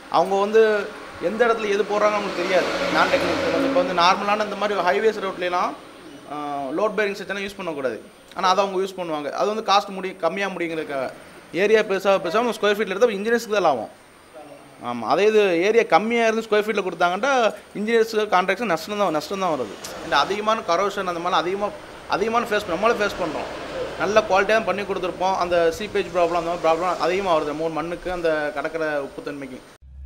அவங்க வந்து எந்த இடத்துல எது போடுறாங்க நமக்கு தெரியாது நான் டெக்னிக் இப்போ வந்து நார்மலான இந்த மாதிரி ஹைவேஸ் ரோட்லாம் லோட் பேரிங் செக்ஷனை யூஸ் பண்ணக்கூடாது ஆனால் அதை அவங்க யூஸ் பண்ணுவாங்க அது வந்து காஸ்ட் முடி கம்மியாக முடியுங்கிறதுக்காக ஏரியா பெருசாக பெருசாக ஸ்கொயர் ஃபீட்டில் எடுத்தால் இன்ஜினியர்ஸ்க்கு தான் லாபம் ஆமாம் அதே இது ஏரியா கம்மியாக இருந்து ஸ்கொயர் ஃபீட்டில் கொடுத்தாங்கன்னா இன்ஜினியர்ஸ் கான்ட்ராக்ட்ஸ் நஷ்டம் தான் நஷ்டம் தான் வருது இந்த அதிகமான கரோஷன் அந்த மாதிரி அதிகமாக அதிகமான ஃபேஸ் நம்மளும் ஃபேஸ் பண்ணுறோம் நல்ல குவாலிட்டியாக பண்ணி கொடுத்துருப்போம் அந்த சீப்பேஜ் ப்ராப்ளம் அந்த மாதிரி ப்ராப்ளம் அதிகமாக வருது மூணு மண்ணுக்கு அந்த கடற்கரை உப்புத்தன்மைக்கு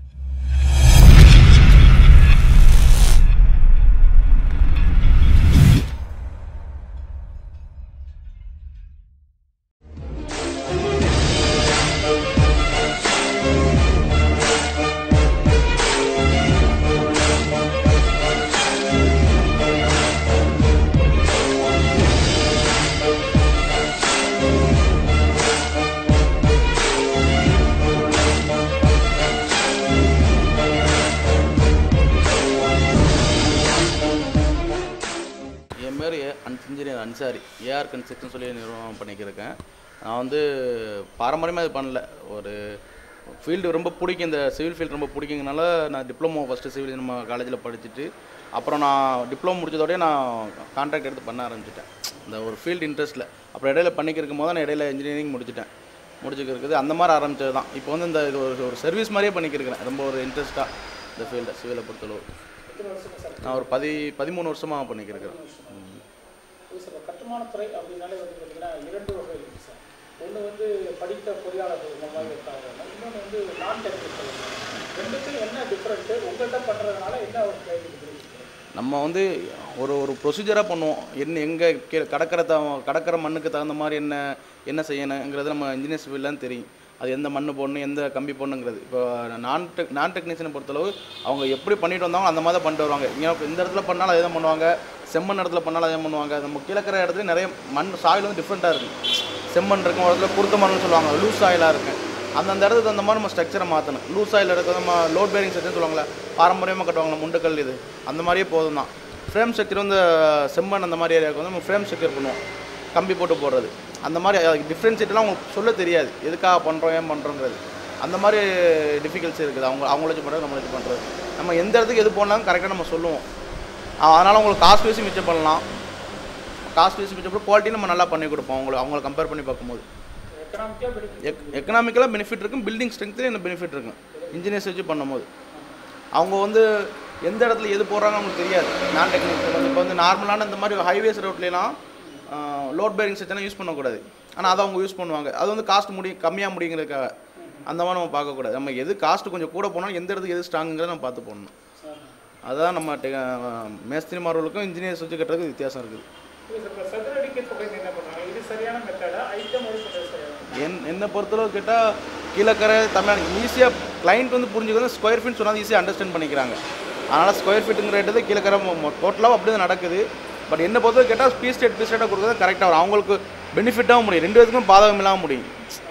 என் பேர் இன்ஜினியர் அன்சாரி ஏஆர் கன்ஸ்ட்ரக்ஷன் சொல்லி நிறுவனம் பண்ணிக்கிருக்கேன் நான் வந்து பாரம்பரியமாக இது பண்ணல ஒரு ஃபீல்டு ரொம்ப பிடிக்கும் இந்த சிவில் ஃபீல்டு ரொம்ப பிடிக்குங்கனால நான் டிப்ளமோ ஃபஸ்ட்டு சிவில் நம்ம காலேஜில் படிச்சுட்டு அப்புறம் நான் டிப்ளமோ முடிச்சதோடய நான் கான்ட்ராக்ட் எடுத்து பண்ண ஆரம்பிச்சிட்டேன் இந்த ஒரு ஃபீல்டு இன்ட்ரெஸ்ட்டில் அப்புறம் இடையில பண்ணிக்கிருக்கும் போது நான் இடையில இன்ஜினியரிங் முடிச்சிட்டேன் முடிச்சுக்கிறது அந்த மாதிரி ஆரம்பிச்சது தான் இப்போ வந்து இந்த இது ஒரு ஒரு சர்வீஸ் மாதிரியே பண்ணிக்கிருக்கிறேன் ரொம்ப ஒரு இன்ட்ரெஸ்ட்டாக இந்த ஃபீல்டை சிவிலை பொறுத்தளவு நான் ஒரு பதி பதிமூணு வருஷமாக பண்ணிக்கிருக்கிறேன் ம். சார் கட்டுமானத்துறை அப்படின்னாலே வந்து பார்த்தீங்கன்னா இரண்டு வகை இருக்குது சார் ஒன்று வந்து படித்த பொறியாளர்கள் இந்த மாதிரி இருக்காங்க இன்னொன்று வந்து நான் டெக்னிக்கல் ரெண்டுக்கும் என்ன டிஃப்ரெண்ட்டு உங்கள்கிட்ட பண்ணுறதுனால என்ன ஒரு கேள்வி இருக்குது நம்ம வந்து ஒரு ஒரு ப்ரொசீஜராக பண்ணுவோம் என்ன எங்கே கீ கடற்கரை த கடற்கரை மண்ணுக்கு தகுந்த மாதிரி என்ன என்ன செய்யணுங்கிறது நம்ம இன்ஜினியர்ஸ் ஃபீல்ட்லாம் தெரியும் அது எந்த மண் போடணும் எந்த கம்பி போடணுங்கிறது இப்போ நான் டெக் நான் டெக்னீஷியனை பொறுத்தளவு அவங்க எப்படி பண்ணிட்டு வந்தாங்க அந்த மாதிரி தான் பண்ணிட்டு வருவாங்க இங்கே இந்த இடத்துல பண்ணாலும் அதே தான் பண்ணுவாங்க செம்மண் இடத்துல பண்ணாலும் அதே பண்ணுவாங்க நம்ம கீழக்கிற இடத்துல நிறைய மண் சாயில் வந்து டிஃப்ரெண்ட்டாக இருக்கும் செம்மண் இருக்கும் ஒரு இடத்துல குருத்த மண்ணுன்னு சொல்லுவாங்க லூஸ் சாயிலாக இருக்கும் அந்தந்த இடத்துக்கு தகுந்த மாதிரி நம்ம ஸ்ட்ரக்சரை மாற்றணும் லூஸ் சாயில் இருக்கிறது நம்ம லோட் பேரிங் செக்ஷன் சொல்லுவாங்களே பாரம்பரியமாக கட்டுவாங்களா முண்டுக்கல் இது அந்த மாதிரியே போதும் தான் ஃப்ரேம் ஸ்ட்ரக்சர் வந்து செம்மண் அந்த மாதிரி ஏரியாவுக்கு வந்து நம்ம ஃப்ரேம் ஸ்ட்ரக்சர் பண்ணுவோம் கம்பி போட்டு போடுறது அந்த மாதிரி டிஃப்ரென்ஷியேட்லாம் அவங்களுக்கு சொல்ல தெரியாது எதுக்காக பண்ணுறோம் ஏன் பண்ணுறோங்கிறது அந்த மாதிரி டிஃபிகல்ட்ஸ் இருக்குது அவங்க அவங்கள வச்சு பண்ணுறது நம்மள வச்சு பண்ணுறது நம்ம எந்த இடத்துக்கு எது போனாலும் கரெக்டாக நம்ம சொல்லுவோம் அதனால் அவங்களுக்கு காஸ்ட் வைஸும் மிச்சம் பண்ணலாம் காஸ்ட் வைஸ் மிச்சம் பண்ணி குவாலிட்டி நம்ம நல்லா பண்ணி கொடுப்போம் அவங்கள அவங்கள கம்பேர் பண்ணி பார்க்கும்போது எக்கனாமிக்காக பெனிஃபிட் எக் எக்கனாமிக்கலாக பெனிஃபிட் இருக்கும் பில்டிங் ஸ்ட்ரென்த்லேயும் என்ன பெனிஃபிட் இருக்கும் இன்ஜினியர்ஸ் வச்சு பண்ணும்போது அவங்க வந்து எந்த இடத்துல எது போடுறாங்க அவங்களுக்கு தெரியாது நான் டெக்னிக் இப்போ வந்து நார்மலான இந்த மாதிரி ஹைவேஸ் ரோட்லாம் லோட் பேரிங் செக்ஷனை யூஸ் பண்ணக்கூடாது ஆனால் அதை அவங்க யூஸ் பண்ணுவாங்க அது வந்து காஸ்ட் முடி கம்மியாக முடியுங்கிறதுக்காக அந்த மாதிரி நம்ம பார்க்கக்கூடாது நம்ம எது காஸ்ட் கொஞ்சம் கூட போனாலும் எந்த இடத்துக்கு எது ஸ்ட்ராங்குங்கிறத நம்ம பார்த்து போடணும் அதுதான் நம்ம டெ மேஸ்திரி மார்களுக்கும் இன்ஜினியர்ஸ் வச்சு கட்டுறதுக்கு வித்தியாசம் இருக்குது இது சார் இப்போ சதுரடிக்க தொகைன்னு என்ன பண்ணுறாங்க இது சரியான மெத்தடா ஐட்டம் ஒரு சொல்றது சரியான என் என்னை பொறுத்தளவு கேட்டால் கீழக்கரை தமிழ்நாடு ஈஸியாக கிளைண்ட் வந்து புரிஞ்சுக்கிறது ஸ்கொயர் ஃபீட் சொன்னால் ஈஸியாக அண்டர்ஸ்டாண்ட் பண்ணிக்கிறாங்க அதனால் ஸ்கொயர் ஃபீட்டுங்கிற ரேட்டு கீழக்கரை டோட்டலாக அப்படி தான் நடக்குது பட் என்னை பொறுத்தவரை கேட்டால் பீஸ் ரேட் பீஸ் ரேட்டாக கொடுக்குறது கரெக்டாக வரும் அவங்களுக்கு பெனிஃபிட்டாகவும் முடியும் ரெண்டு பேருக்கும் பாதகம் இல்லாமல் முடியும்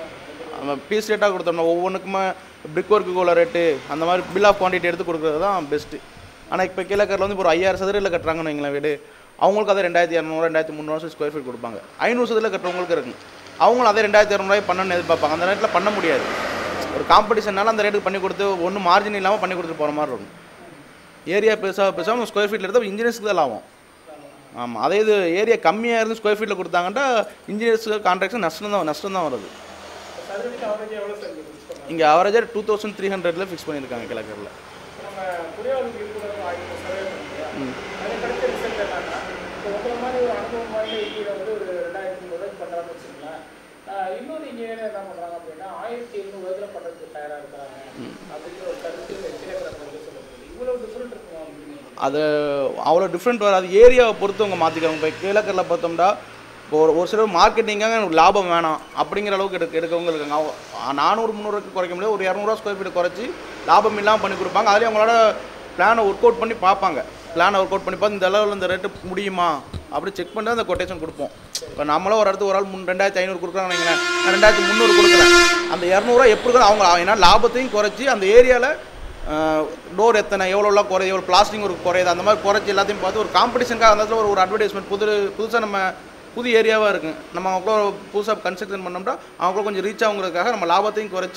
நம்ம பீஸ் ரேட்டாக கொடுத்தோம்னா ஒவ்வொன்றுக்குமே பிரிக் ஒர்க்குக்கு உள்ள ரேட்டு அந்த மாதிரி பில் ஆஃப் குவான்டிட்டி எடுத்து கொடுக்குறது தான் பெஸ்ட்டு ஆனால் இப்போ கீழக்கரில் வந்து இப்போ ஒரு ஐயாயிரம் சதுரில் கட்டுறாங்கன்னு வைங்களேன் வீடு அவங்களுக்கு அதை ரெண்டாயிரத்தி இரநூறு ரெண்டாயிரத்தி முந்நூறு ஸ்கொயர் ஃபீட் கொடுப்பாங்க ஐநூறு சதுரில் கட்டுறவங்களுக்கு இருக்கும் அவங்களும் அதே ரெண்டாயிரத்தி இரநூறுவாய் பண்ணணும்னு எதிர்பார்ப்பாங்க அந்த ரேட்டில் பண்ண முடியாது ஒரு காம்படிஷனால அந்த ரேட்டுக்கு பண்ணி கொடுத்து ஒன்றும் மார்ஜின் இல்லாமல் பண்ணி கொடுத்துட்டு போகிற மாதிரி இருக்கும் ஏரியா பெருசாக பெருசாக ஸ்கொயர் ஃபீட்டில் எடுத்தால் இன்ஜினியர்ஸ்க்கு தான் லாபம் ஆமாம் அதே இது ஏரியா கம்மியாக இருந்து ஸ்கொயர் ஃபீட்டில் கொடுத்தாங்கன்னா இன்ஜினியர்ஸ் கான்ட்ராக்ட்ஸ் நஷ்டம் தான் நஷ்டம் தான் வருது சதுரடிக்கு அவரேஜ் எவ்வளோ சார் இங்கே ஃபிக்ஸ் பண்ணுறாங்க இங்கே அவரேஜாக டூ தௌசண்ட் த்ரீ ஹண்ட்ரட்ல ஃபிக்ஸ் பண்ணியிருக்காங்க கிழக்கரில் நம்ம பொறியாளருக்கு இருக்கிற ஆய்வு சர்வே பண்ணுறோம் அது கிடைச்ச ரிசல்ட் என்னன்னா இப்போ உங்களை மாதிரி ஒரு அனுபவம் வாய்ந்த இன்ஜினியர் வந்து ஒரு ரெண்டாயிரத்தி முந்நூறுவாய்க்கு பண்ணுறாங்கன்னு வச்சுங்களேன் ஆஹ் இன்னொரு இன்ஜினியர் என்ன பண்ணுறாங்க அப்படின்னா ஆயிரத்தி எண்ணூறுவாய்க்குல பண்ணுறதுக்கு தயாராக இருக்கிறாங்க அப்படிங்கிற ஒரு கருத்து கீழக்கிழமை சொல்லப்படுது இவ்வளோ டிஃப்ரெண்ட் இருக்குமா அப்படின்னு அது அவ்வளோ டிஃப்ரெண்ட் வராது ஏரியாவை பொறுத்து அவங்க மாற்றிக்கிறாங்க இப்போ கீழக்கரில் பார்த்தோம்னா இப்போ ஒரு ஒரு சிலர் மார்க்கெட்டிங்காக எனக்கு லாபம் வேணாம் அப்படிங்கிற அளவுக்கு எடுக்க எடுக்கவங்க இருக்காங்க அவ- நானூறு முந்நூறுக்கு குறைக்க முடியாது ஒரு இரநூறுவா ஸ்கொயர் ஃபீட் குறைச்சி லாபம் இல்லாமல் பண்ணி கொடுப்பாங்க அதுலேயும் அவங்களோட பிளானை ஒர்க் அவுட் பண்ணி பார்ப்பாங்க பிளானை ஒர்க் அவுட் பண்ணி பார்த்து இந்த அளவில் இந்த ரேட்டு முடியுமா அப்படி செக் பண்ணி அந்த கொட்டேஷன் கொடுப்போம் இப்போ நம்மளும் ஒரு இடத்துக்கு ஒரு ஆள் முன் ரெண்டாயிரத்தி ஐநூறு கொடுக்குறாங்க வைங்களேன் நான் ரெண்டாயிரத்தி முந்நூறு கொடுக்குறேன் அந்த இரநூறுவா எப்படி இருக்கோ அவங்க ஏன்னா லாபத்தையும் குறைச்சி அந்த ஏரியாவில் டோர் எத்தனை எவ்வளோலாம் குறையுது எவ்வளோ பிளாஸ்டிங் ஒரு குறையுது அந்த மாதிரி குறைச்சி எல்லாத்தையும் பார்த்து ஒரு காம்படிஷனுக்காக அந்த இடத்துல ஒரு ஒரு அட்வர்டைஸ்மெண்ட் புது புதுசாக நம்ம புது ஏரியாவாக இருக்குது நம்ம அவங்களும் புதுசாக கன்ஸ்ட்ரக்ஷன் பண்ணோம்னா அவங்களும் கொஞ்சம் ரீச் ஆகுங்கிறதுக்காக நம்ம லாபத்தையும் குறைச்சி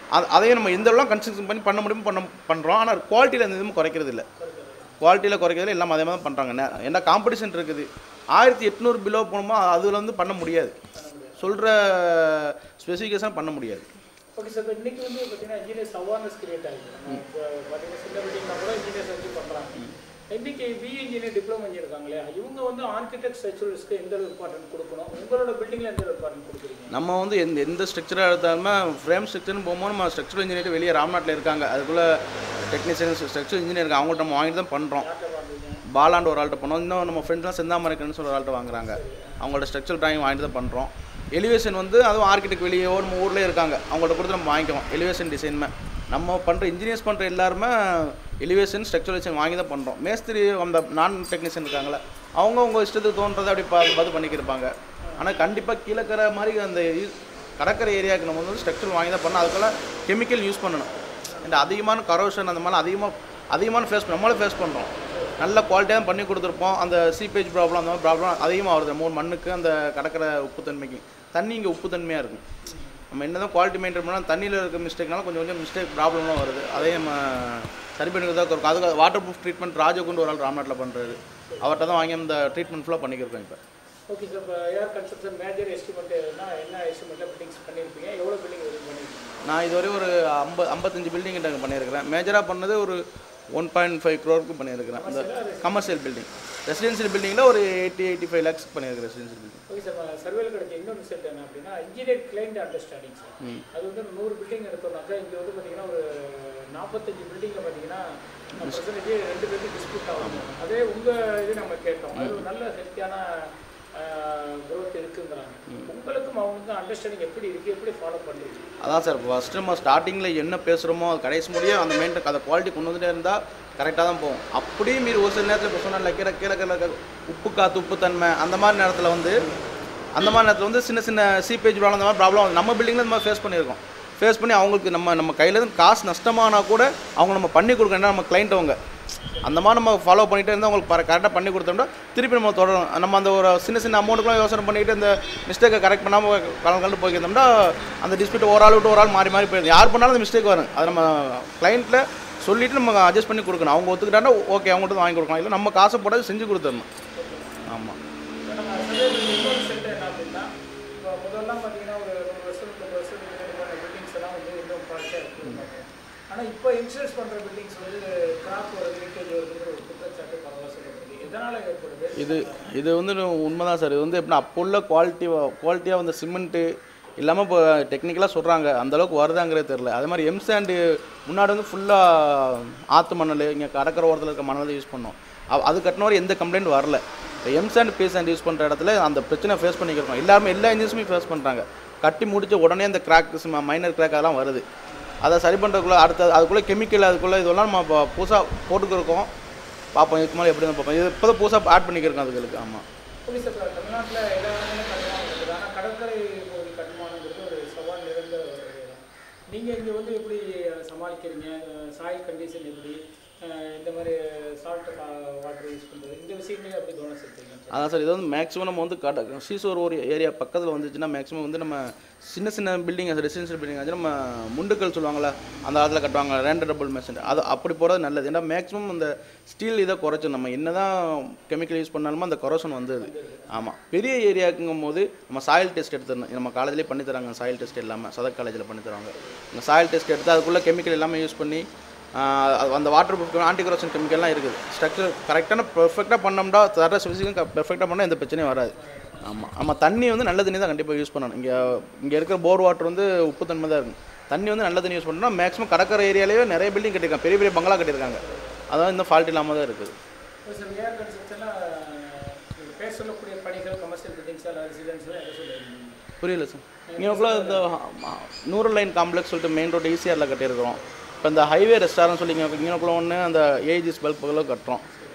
அது அதையும் நம்ம எந்த அளவுக்கு கன்ஸ்ட்ரக்ஷன் பண்ணி பண்ண முடியுமோ பண்ண பண்ணுறோம் ஆனால் குவாலிட்டியில் எந்த இதுவும் குறைக்கிறது இல்லை குவாலிட்டியில் குறைக்கிறதுல எல்லாம் அதே மாதிரி தான் பண்ணுறாங்க என்ன காம்படிஷன் இருக்குது ஆயிரத்தி எட்நூறு பிலோ போகணுமோ அதில் வந்து பண்ண முடியாது சொல்கிற ஸ்பெசிஃபிகேஷன் பண்ண முடியாது ஓகே சார் இப்போ இன்னைக்கு வந்து பார்த்தீங்கன்னா இன்ஜினியர்ஸ் அவேர்னஸ் கிரியேட் ஆகுது நம்ம இப்போ பார்த்தீங்கன்னா சின்ன பில்டிங்னா கூட இன்ஜினியர்ஸ் வச்சு பண்ணுறாங்க இன்னைக்கு பி இன்ஜினியர் டிப்ளமோ இன்ஜினியர் இருக்காங்க இல்லையா இவங்க வந்து ஆர்கிடெக்ட் ஸ்ட்ரக்சரல்ஸ்க்கு எந்த அளவு இம்பார்ட்டன்ட் கொடுக்கணும் உங்களோட பில்டிங்கில் எந்த அளவு இம்பார்ட்டன்ட் கொடுக்குறீங்க நம்ம வந்து எந்த எந்த ஸ்ட்ரக்சராக எடுத்தாலுமே ஃப்ரேம் ஸ்ட்ரக்சர்னு போகும்போது நம்ம ஸ்ட்ரக்சரல் இன்ஜினியர் வெளியே ராம்நாட்டில் இருக்காங்க அதுக்குள்ளே டெக்னீஷியன் ஸ்ட்ரக்சர் இன்ஜினியர் இருக்காங்க அவங்கள்ட்ட நம்ம வாங்கிட்டு தான் பண்ணுறோம் யார்கிட்ட வாங்குறீங்க பாலாண்டு ஒரு ஆள்கிட்ட பண்ணோம் இன்னும் நம்ம ஃப்ரெண்ட்ஸ்லாம் செந்தாமரைக்கன்னு சொல்லி ஒரு ஆள்கிட்ட வாங்குறாங்க அவங்களோட ஸ்ட்ரக்சரல் டிராயிங் வாங்கிட்டு தான் பண்ணுறோம் எலிவேஷன் வந்து அதுவும் ஆர்கிடெக்ட் வெளியே நம்ம ஊர்லேயே இருக்காங்க அவங்கள்ட்ட கொடுத்து நம்ம வாங்கிக்குவோம் எலிவேஷன் டிசைன்மே நம்ம பண்ணுற இன்ஜினியர்ஸ் பண்ணுற எல்லாருமே எலிவேஷன் ஸ்ட்ரக்சரேஷன் வாங்கி தான் பண்ணுறோம் மேஸ்திரி அந்த நான் டெக்னீஷியன் இருக்காங்களே அவங்க அவங்க இஷ்டத்துக்கு தோன்றதை அப்படி பா பார்த்து பண்ணிக்கிருப்பாங்க ஆனால் கண்டிப்பாக கீழக்கரை மாதிரி அந்த இ- கடற்கரை ஏரியாவுக்கு நம்ம வந்து ஸ்ட்ரக்சர் வாங்கி தான் பண்ணணும் அதுக்குள்ள கெமிக்கல் யூஸ் பண்ணணும் இந்த அதிகமான கரோஷன் அந்த மாதிரி அதிகமாக அதிகமான ஃபேஸ் நம்மளும் ஃபேஸ் பண்ணுறோம் நல்ல குவாலிட்டியாக தான் பண்ணி கொடுத்துருப்போம் அந்த சீப்பேஜ் ப்ராப்ளம் அந்த மாதிரி ப்ராப்ளம் அதிகமாக வருது மூணு மண்ணுக்கு அந்த கடற்கரை உப்புத்தன்மைக்கு தண்ணி இங்கே உப்புத்தன்மையாக இருக்கும் நம்ம என்ன தான் குவாலிட்டி மெயின்டைன் பண்ணால் தண்ணியில் இருக்க மிஸ்டேக்னால கொஞ்சம் கொஞ்சம் மிஸ்டேக் ப்ராப்ளம்லாம் வருது அதையும் நம்ம சரி பண்ணி தான் இருக்கும் அதுக்கு வாட்டர் ப்ரூஃப் ட்ரீட்மெண்ட் ராஜகுண்டு ஒரு ஆள் ராம்நாட்டில் பண்ணுறாரு அவர்கிட்ட தான் வாங்கி அந்த ட்ரீட்மெண்ட் ஃபுல்லாக பண்ணிக்கிருக்கோம் இப்போ ஓகே சார் இப்போ ஏஆர் கன்ஸ்ட்ரக்ஷன் மேஜர் எஸ்டிமேட்னா என்ன எஸ்டிமேட்டில் பில்டிங்ஸ் பண்ணியிருப்பீங்க எவ்வளோ பில்டிங் வரைக்கும் பண்ணியிருக்கீங்க நான் இதுவரை ஒரு ஐம்பது ஐம்பத்தஞ்சு பில்டிங் கிட்ட பண்ணியிருக்கிறேன் மேஜராக பண்ணது ஒரு ஒன் பாயிண்ட் ஃபைவ் க்ரோருக்கு பண்ணியிருக்கிறேன் அந்த கமர்ஷியல் பில்டிங் ரெசிடென்ஷியல் பில்டிங்கில் ஒரு எயிட்டி எயிட்டி ஃபைவ் லேக்ஸ் பண்ணியிருக்கேன் ரெசிடென்ஷியல் பில்டிங் ஓகே சார் சர்வேல கிடைச்ச இன்னொரு ரிசல்ட் என்ன அப்படின்னா இன்ஜினியர் கிளைண்ட் அண்டர்ஸ்டாண்டிங் சார் அது வந்து நூறு பில்டிங் எடுத்தோம்னாக்கா இங்கே வந்து பார்த்தீங்கன்னா ஒரு நாற்பத்தஞ்சு பில்டிங்கில் பார்த்தீங்கன்னா பர்சன்டேஜ் ரெண்டு பேருக்கு டிஸ்பியூட் ஆகும் அதே உங்கள் இது நம்ம கேட்டோம் அது ஒரு நல்ல ஹெல்த்தியான growth இருக்குங்கிறாங்க உங்களுக்கும் அவங்களுக்கும் அண்டர்ஸ்டாண்டிங் எப்படி இருக்குது எப்படி ஃபாலோ பண்ணுறீங்க அதான் சார் ஃபஸ்ட்டு நம்ம ஸ்டார்டிங்கில் என்ன பேசுகிறோமோ அது கடைசி முடிய அந்த மெயின்டைன் அந்த குவாலிட்டி கொண்டு வந்துட்டே இருந்தால் கரெக்டாக தான் போகும் அப்படியும் மீறி ஒரு சில நேரத்தில் இப்போ சொன்ன கீழே கீழே கீழே உப்பு காற்று உப்புத்தன்மை அந்த மாதிரி நேரத்தில் வந்து அந்த மாதிரி நேரத்தில் வந்து சின்ன சின்ன சீப்பேஜ் ப்ராப்ளம் அந்த மாதிரி ப்ராப்ளம் நம்ம பில்டிங்கில் இந்த மாதிரி ஃபேஸ் பண்ணியிருக்கோம் ஃபேஸ் பண்ணி அவங்களுக்கு நம்ம நம்ம கையில் இருந்து காசு நஷ்டமானா கூட அவங்க நம்ம பண்ணி கொடுக்கணும் நம்ம கிளைண்ட் அவங்க அந்த மாதிரி நம்ம ஃபாலோ பண்ணிகிட்டே இருந்தால் அவங்களுக்கு கரெக்டாக பண்ணி கொடுத்தோம்னா திருப்பி நம்ம தொடரும் நம்ம அந்த ஒரு சின்ன சின்ன அமௌண்ட்டுக்குலாம் யோசனை பண்ணிக்கிட்டு இந்த மிஸ்டேக்கை கரெக்ட் பண்ணாமல் கலந்து கலந்து போய்க்கிட்டோம்னா அந்த டிஸ்பியூட் ஒரு ஆள் விட்டு ஒரு ஆள் மாறி மாறி போயிடும் யார் பண்ணாலும் அந்த மிஸ்டேக் வரும் அது நம்ம கிளைண்ட்டில் சொல்லிவிட்டு நம்ம அட்ஜஸ்ட் பண்ணி கொடுக்கணும் அவங்க ஒத்துக்கிட்டாங்கன்னா ஓகே அவங்கள்ட்ட வாங்கி கொடுக்கலாம் இல்லை நம்ம காசை போட்டால் செஞ்சு கொடுத்துடணும் ஆமாம் இப்போ நம்ம சர்வேல இன்னொரு ரிசல்ட் என்ன அப்படின்னா இப்போ முதல்லாம் பார்த்தீங்கன்னா ஒரு நூறு வருஷம் முப்பது வருஷம் முன்னாடி பில்டிங்ஸ் எல்லாம் வந்து இன்னும் குவாலிட்டியாக இருக்குது ஆனால் இப்போ இன்சூரன்ஸ் பண்ணுற பில்டிங்ஸ் வந்து கிராக் வருது லீக்கேஜ் வருதுங்கிற ஒரு குற்றச்சாட்டு பரவாயில்ல சொல்லப்படுது எதனால் ஏற்படுது இது இது வந்து உண்மைதான் சார் இது வந்து எப்படின்னா அப்போ உள்ள குவாலிட்டி குவாலிட்டியாக வந்த சிமெண்ட்டு இல்லாமல் இப்போ டெக்னிக்கலாக சொல்கிறாங்க அந்தளவுக்கு வருதாங்கிறது தெரில அதே மாதிரி எம் சாண்டு முன்னாடி வந்து ஃபுல்லாக ஆற்று மணல் இங்கே கடற்கரை ஓரத்தில் இருக்க மணல் தான் யூஸ் பண்ணோம் அ- அது கட்டின வரை எந்த கம்ப்ளைண்ட் வரல இப்போ M sand P sand use பண்ணுற இடத்துல அந்த பிரச்சனை ஃபேஸ் பண்ணிக்கிறோம் எல்லாருமே எல்லா இன்ஜின்ஸுமே ஃபேஸ் பண்ணுறாங்க கட்டி முடிச்ச உடனே அந்த கிராக்ஸ் மைனர் கிராக் அதெல்லாம் வருது அதை சரி பண்ணுறதுக்குள்ளே அடுத்த அதுக்குள்ளே கெமிக்கல் அதுக்குள்ளே இதெல்லாம் நம்ம இப்போ புதுசாக போட்டுக்கிருக்கோம் பார்ப்போம் இதுக்கு மேலே எப்படி பார்ப்போம் இது இப்போ தான் புதுசாக ஆட் பண்ணிக்கிருக்கோம் அதுகளுக்கு ஆமாம் ஓகே சார் இப்போ தமிழ்நாட்டில் எல்லா இடங்களும் கட்டுமானம் இருக்குது ஆனால் கடற்கரை பகுதி கட்டுமானங்கிறது ஒரு சவால் நிறைந்த ஒரு இடம் நீங்கள் இங்கே வந்து எப்படி சமாளிக்கிறீங்க சாயில் கண்டிஷன் எப்படி அஹ் இந்த மாதிரி சால்ட் வாட்டர் யூஸ் பண்ணுறது இந்த விஷயங்களே எப்படி கவனம் செலுத்துறீங்க அதான் சார் இது வந்து மேக்ஸிமம் நம்ம வந்து கட சீசோர் ஒரு ஏரியா பக்கத்தில் வந்துச்சுன்னா மேக்ஸிமம் வந்து நம்ம சின்ன சின்ன பில்டிங் ரெசிடென்ஷியல் பில்டிங் ஆச்சு நம்ம முண்டுக்கல் சொல்லுவாங்கள்ல அந்த காலத்தில் கட்டுவாங்க ரெண்டு டபுள் மெஷின் அது அப்படி போகிறது நல்லது ஏன்னா மேக்ஸிமம் அந்த ஸ்டீல் இதை குறைச்சோம் நம்ம என்ன தான் கெமிக்கல் யூஸ் பண்ணாலுமே அந்த கொரோஷன் வந்தது ஆமாம் பெரிய ஏரியாக்குங்கும் போது நம்ம சாயில் டெஸ்ட் எடுத்துடணும் நம்ம காலேஜ்லேயே பண்ணி தராங்க சாயில் டெஸ்ட் எல்லாமே சதக் காலேஜில் பண்ணி தருவாங்க இந்த சாயில் டெஸ்ட் எடுத்து அதுக்குள்ளே கெமிக்கல் எல்லாமே யூஸ் பண்ணி ஆஹ் அது- அந்த வாட்டர் ப்ரூஃப் ஆன்டி கரோஷன் கெமிக்கல்லாம் இருக்குது ஸ்ட்ரக்சர் கரெக்டான பெர்ஃபெக்டாக பண்ணோம்னா தர ஸ்பெசிஃபிக்கும் பெர்ஃபெக்டாக பண்ணால் எந்த பிரச்சனையும் வராது ஆமாம் ஆமாம் தண்ணி வந்து நல்ல தண்ணி தான் கண்டிப்பாக யூஸ் பண்ணணும் இங்கே இங்கே இருக்கிற போர் வாட்டர் வந்து உப்பு தன்மை தான் இருக்கும் தண்ணி வந்து நல்ல தண்ணி யூஸ் பண்ணோம்னா மேக்ஸிமம் கடற்கரை ஏரியாலேயே நிறைய பில்டிங் கட்டியிருக்காங்க பெரிய பெரிய பங்களா கட்டியிருக்காங்க அதான் இந்த ஃபால்ட் இல்லாமல் தான் இருக்குது சார் ஏர் கன்ஸ்ட்ரக்ஷனில் பேர் சொல்லக்கூடிய பணிகள் கமர்ஷியல் பில்டிங்ஸ் எல்லாம் ரெசிடென்ஸ்லாம் எதை சொல்லுவீங்க புரியல சார் இங்கேக்குள்ள இந்த ஆ, நூறு லைன் காம்ப்ளெக்ஸ் சொல்லிட்டு மெயின் ரோடு ஈசிஆரில் கட்டியிருக்கிறோம் இப்போ இந்த ஹைவே ரெஸ்டாரண்ட் சொல்லி இங்கே இங்கேக்குள்ள ஒன்று அந்த ஏஜிஸ் பல்புகளும் கட்டுறோம்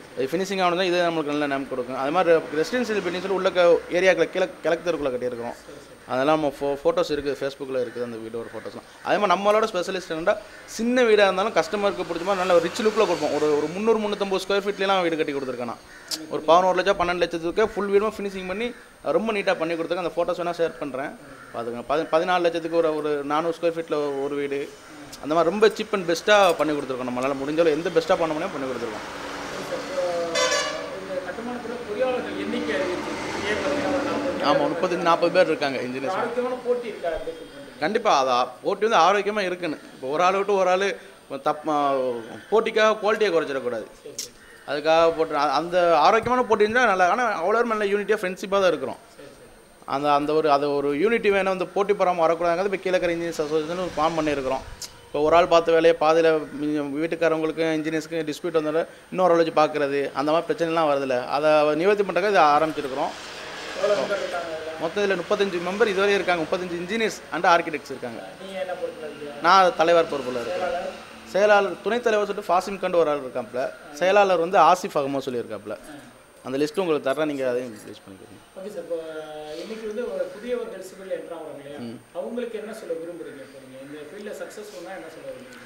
அது ஃபினிஷிங் ஆகணும் இதே நம்மளுக்கு நல்ல நேம் கொடுக்கும் அது மாதிரி ரெசிடென்சியல் பில்டிங் சொல்லி உள்ள ஏரியாக்களை கிழக்கு கிழக்கு தெருக்குள்ளே கட்டியிருக்கிறோம் அதெல்லாம் நம்ம ஃபோ ஃபோட்டோஸ் இருக்குது ஃபேஸ்புக்கில் இருக்குது அந்த வீடோட ஃபோட்டோஸ்லாம் அதே மாதிரி நம்மளோட ஸ்பெஷலிஸ்ட் என்னன்னா சின்ன வீடாக இருந்தாலும் கஸ்டமருக்கு பிடிச்ச மாதிரி நல்ல ரிச் லுக்கில் கொடுப்போம் ஒரு ஒரு முந்நூறு முந்நூற்றம்பது ஸ்கொயர் ஃபீட்லாம் வீடு கட்டி கொடுத்துருக்கேன் நான் ஒரு பதினோரு லட்சம் பன்னெண்டு லட்சத்துக்கு ஃபுல் வீடும் ஃபினிஷிங் பண்ணி ரொம்ப நீட்டாக பண்ணி கொடுத்துருக்கேன் அந்த ஃபோட்டோஸ் வேணால் ஷேர் பண்ணுறேன் பார்த்துங்க பதி பதினாலு லட்சத்துக்கு ஒரு ஒரு நானூறு ஸ்கொயர் ஃபீட்டில் ஒரு வீடு அந்த மாதிரி ரொம்ப சீப் அண்ட் பெஸ்ட்டாக பண்ணி கொடுத்துருக்கோம் நம்மளால் முடிஞ்சாலும் எந்த பெஸ்ட்டாக பண்ண முடியும் பண்ணி கொடுத்துருக்கோம் இந்த கட்டுமானத்தில் பொறியாளர்கள் எண்ணிக்கை அதிகரிச்சு ஏன் பார்த்தீங்கன்னா ஒரு நாற்பது ஆமாம் முப்பத்தஞ்சு நாற்பது பேர் இருக்காங்க இன்ஜினியர்ஸ் ஆரோக்கியமான போட்டி இருக்கா recruitment? கண்டிப்பாக அது ஆ- போட்டி வந்து ஆரோக்கியமாக இருக்குன்னு இப்போ ஒரு ஆள் விட்டு ஒரு ஆள் தப் ஆ, போட்டிக்காக குவாலிட்டியை குறைச்சிடக்கூடாது அதுக்காக போட்டு அ- அந்த ஆரோக்கியமான போட்டி இருந்தால் நல்லா ஆனால் அவ்வளோ நல்ல யூனிட்டியாக ஃப்ரெண்ட்ஷிப்பாக தான் இருக்கிறோம் அந்த அந்த ஒரு அது ஒரு யூனிட்டி வேணும் அந்த போட்டி பொறாமல் வரக்கூடாதுங்கிறது இப்போ கீழே இருக்கிற இன்ஜினியர்ஸ் அசோசியேஷன் ஃபார்ம் பண்ணியிருக்கிறோம் இப்போ ஒரு ஆள் பார்த்த வேலையை பாதியில் வீட்டுக்காரவங்களுக்கு இன்ஜினியர்ஸ்க்கு டிஸ்பியூட் வந்தாலும் இன்னொரு ஆள் வச்சு பார்க்குறது அந்த மாதிரி பிரச்சனைலாம் வருதில்ல அதை நிவர்த்தி பண்ணுறதுக்கு இது ஆரம்பிச்சிருக்கிறோம் எவ்வளோ மெம்பர் இருக்காங்க இதுல? மொத்தம் இதில் முப்பத்தஞ்சு மெம்பர் இதுவரை இருக்காங்க முப்பத்தஞ்சு இன்ஜினியர்ஸ் அண்ட் ஆர்கிடெக்ட்ஸ் இருக்காங்க நீங்க என்ன பொறுப்பில் இருக்கீங்க நான் தலைவர் பொறுப்பில் இருக்கேன் செயலாளர் துணைத் தலைவர் சொல்லிட்டு ஃபாசிம் கண்டு ஒரு ஆள் இருக்காப்புல செயலாளர் வந்து ஆசிஃப் அகமோ சொல்லியிருக்காப்புல அந்த லிஸ்ட்டு உங்களுக்கு தர்றேன் நீங்கள் அதையும் ரிலீஸ் பண்ணிக்கிறீங்க ஓகே சார் இப்போ இன்னைக்கு வந்து ஒரு புதியவர்கள் சிவில் என்ட்ரு ஆகுறாங்க இல்லையா அவங்களுக்கு என்ன சொல்ல விரும்புறீங்க இப்போ நீங்கள் இந்த ஃபீல்டில் சக்ஸஸ்ஃபுல்லாக என்ன சொல்ல விரும்புறீங்க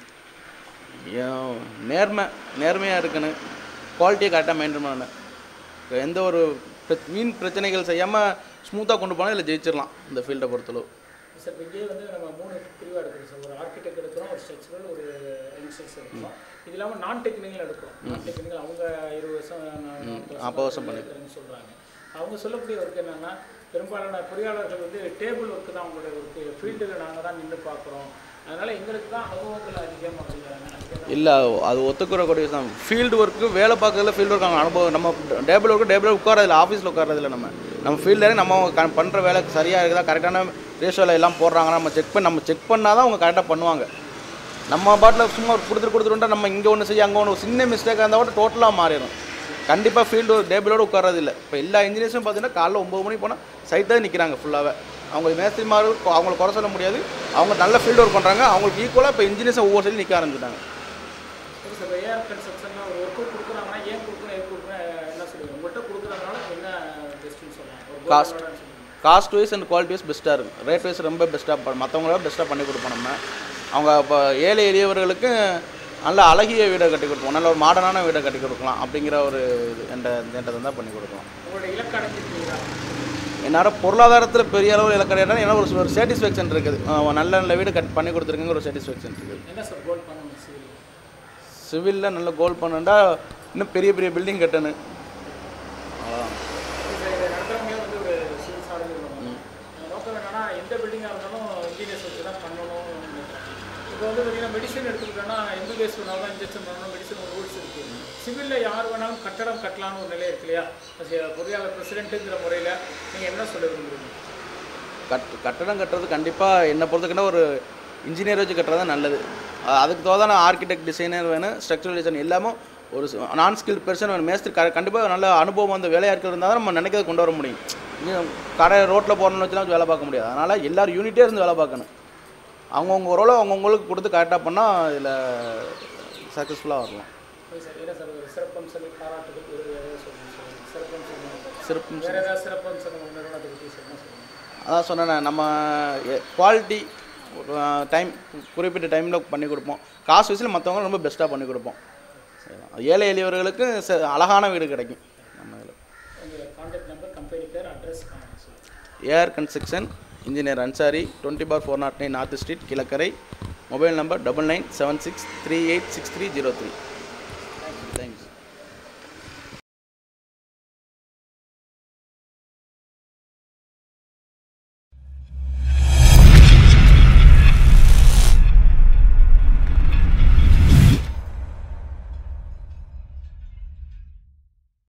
ஏன் நேர்மை நேர்மையாக இருக்கணும் குவாலிட்டியை கரெக்டாக மெயின்டைன் பண்ணணும் இப்போ எந்த ஒரு பிர- வீண் பிரச்சனைகள் செய்யாமல் ஸ்மூத்தாக கொண்டு போனால் இதில் ஜெயிச்சிடலாம் இந்த ஃபீல்டை பொறுத்தளவு சார் இப்போ இங்கேயே வந்து நம்ம மூணு பிரிவாக எடுக்கிறோம் சார் ஒரு ஆர்கிடெக்ட் எடுக்கிறோம் ஒரு ஸ்ட்ரக்சரல் ஒரு இன்ஸ்ட்ரக்சர் எடுக்கிறோம் இது இல்லாமல் நான் டெக்னிக்கல் எடுக்கிறோம் நான் டெக்னிக்கல் அவங்க இருபது வருஷம் நாற்பது வருஷம் பண்ணிருக்கிறேன்னு சொல்கிறாங்க அவங்க சொல்லக்கூடிய ஒர்க் என்னன்னா பெரும்பாலான பொறியாளர்கள் வந்து டேபிள் ஒர்க்கு தான் அவங்களோட ஒர்க்கு ஃபீல்டில் நாங்கள் தான் நின்று பார்க்குறோம் அதனால எங்களுக்கு தான் அனுபவங்கள் அதிகமாக அப்படிங்கிறாங்க அதுக்கு என்ன இல்லை அது ஒத்துக்கிறக்கூடிய தான் ஃபீல்டு ஒர்க்கு வேலை பார்க்கறதுல ஃபீல்டு ஒர்க் அவங்க அனுபவம் நம்ம டேபிள் ஒர்க்கு டேபிள் உட்காரதில்ல ஆஃபீஸில் உட்காரதில்ல நம்ம நம்ம ஃபீல்டில் நம்ம க பண்ணுற வேலை சரியாக இருக்குதா கரெக்டான ரேஷியோவில் எல்லாம் போடுறாங்கன்னா நம்ம செக் பண்ணி நம்ம செக் பண்ணால் தான் அவங்க கரெக்டாக பண்ணுவாங்க நம்ம பாட்டில் சும்மா கொடுத்துட்டு கொடுத்துட்டு நம்ம இங்கே ஒன்று செய்ய அங்கே ஒன்று சின்ன மிஸ்டேக்காக இருந்தால் கூட டோட்டலாக மாறிடும் கண்டிப்பாக ஃபீல்டு ஒரு டேபிளோடு உட்காரது இல்லை இப்போ எல்லா இன்ஜினியர்ஸும் பார்த்தீங்கன்னா காலைல ஒம்பது மணிக்கு போனால் சைட்டாக நிற்கிறாங்க ஃபுல்லாகவே அவங்க மேஸ்திரிமார் அவங்கள குறை சொல்ல முடியாது அவங்க நல்ல ஃபீல்டு ஒர்க் பண்ணுறாங்க அவங்களுக்கு ஈக்குவலாக இப்போ இன்ஜினியர்ஸும் ஒவ்வொரு சைடு நிற்க ஆரம்பிச்சிட்டாங்க சரி சார் ஏஆர் கன்ஸ்ட்ரக்ஷனில் ஒரு ஒர்க்கு கொடுக்குறாங்கன்னா ஏன் கொடுக்கணும் எது கொடுக்கணும் என்ன சொல்லுவீங்க உங்கள்கிட்ட கொடுக்குறதுனால என்ன பெஸ்ட்டுன்னு சொல்லலாம் ஒரு Cost. goal என்னன்னு சொல்லுங்க. Cost wise and quality wise பெஸ்ட்டாக இருக்கும் ரேட் வைஸ் ரொம்ப பெஸ்ட்டாக மற்றவங்கள பெஸ்ட்டாக பண்ணி கொடுப்போம் நம்ம அவங்க இப்போ ஏழை எளியவர்களுக்கு நல்ல அழகிய வீடை கட்டி கொடுப்போம் நல்ல ஒரு மாடர்னான வீடை கட்டி கொடுக்கலாம் அப்படிங்கிற ஒரு இது என்ற என்ற தான் பண்ணி கொடுக்கலாம் உங்களோட இலக்கு அடைஞ்சிருக்கீங்களா என்னோட பொருளாதாரத்தில் பெரிய அளவு இலக்கடை ஏன்னா ஒரு ஒரு சாட்டிஸ்ஃபேக்ஷன் இருக்குது அஹ் நல்ல நல்ல வீடு கட் பண்ணி கொடுத்துருக்குங்க ஒரு சாட்டிஸ்ஃபேக்ஷன் இருக்குது என்ன சார் கோல் பண்ணணும் சிவில் சிவிலில் நல்ல கோல் பண்ணண்டா இன்னும் பெரிய பெரிய பில்டிங் கட்டணும் அவ்வளோதான் சார் இதை நடத்துறவங்க வந்து ஒரு சிவில் சார்ந்து நோக்கம் என்னன்னா எந்த பில்டிங்காக இருந்தாலும் இன்ஜினியர்ஸ் வச்சு தான் பண்ணணும்னு நினைக்கிறேன் இப்போ வந்து பார்த்தீங்கன்னா மெடிசன் எடுத்துக்கிட்டோன்னா எந்த பேஸ் வேணாலும் இன்ஜெக்ஷன் பண்ணணும் மெடிசன் ஒரு ரூல்ஸ் இருக்குது சிவிலில் யார் வேணாலும் கட்டடம் கட்டலாம்னு ஒரு நிலை இருக்கு இல்லையா அது பொறியாளர் பிரசிடென்ட்டுங்கிற முறையில் நீங்கள் என்ன சொல்ல விரும்புறீங்க கட் கட்டடம் கட்டுறது கண்டிப்பாக என்னை பொறுத்தக்கிட்ட ஒரு இன்ஜினியர் வச்சு கட்டுறது தான் நல்லது அ- அதுக்கு தோதான ஆர்கிடெக்ட் டிசைனர் வேணும் ஸ்ட்ரக்சரல் டிசைன் எல்லாமும் ஒரு நான் ஸ்கில் பெர்சன் வேணும் மேஸ்திரி க கண்டிப்பாக நல்ல அனுபவம் அந்த வேலையாட்கள் இருந்தால் தான் நம்ம நினைக்கிறத கொண்டு வர முடியும் இன்னும் கடை ரோட்டில் போகணும்னு வச்சுலாம் வேலை பார்க்க முடியாது அதனால் எல்லாரும் யூனிட்டே இருந்து வேலை பார்க்கணும் அவங்கவுங்க ரோலை அவங்கவுங்களுக்கு கொடுத்து கரெக்டாக பண்ணால் இதில் சக்ஸஸ்ஃபுல்லாக வரலாம் ஓகே சார் என்ன சார் ஒரு சிறப்பம்சங்கள் பாராட்டுகள் ஒரு ஏதாவது சொல்லுங்க சார் சிறப்பம்சங்கள் சிறப்பு வேறு ஏதாவது சிறப்பம்சங்கள் உங்கள் நிறுவனத்தை பற்றி சொல்லுங்க சொல்லுங்கள் அதான் சொன்னேன் நம்ம குவாலிட்டி டைம் குறிப்பிட்ட டைமில் பண்ணி கொடுப்போம் காசு வயசில் மற்றவங்க ரொம்ப பெஸ்ட்டாக பண்ணி கொடுப்போம் சரிதான். ஏழை எளியவர்களுக்கு ச- அழகான வீடு கிடைக்கும் நம்ம இதில் உங்கள் கான்டாக்ட் நம்பர் கம்பெனி பேர் அட்ரஸ் காணும் sir AR construction engineer Ansari twenty four four naught nine north street Kilakarai mobile number double nine seven six three eight six three zero three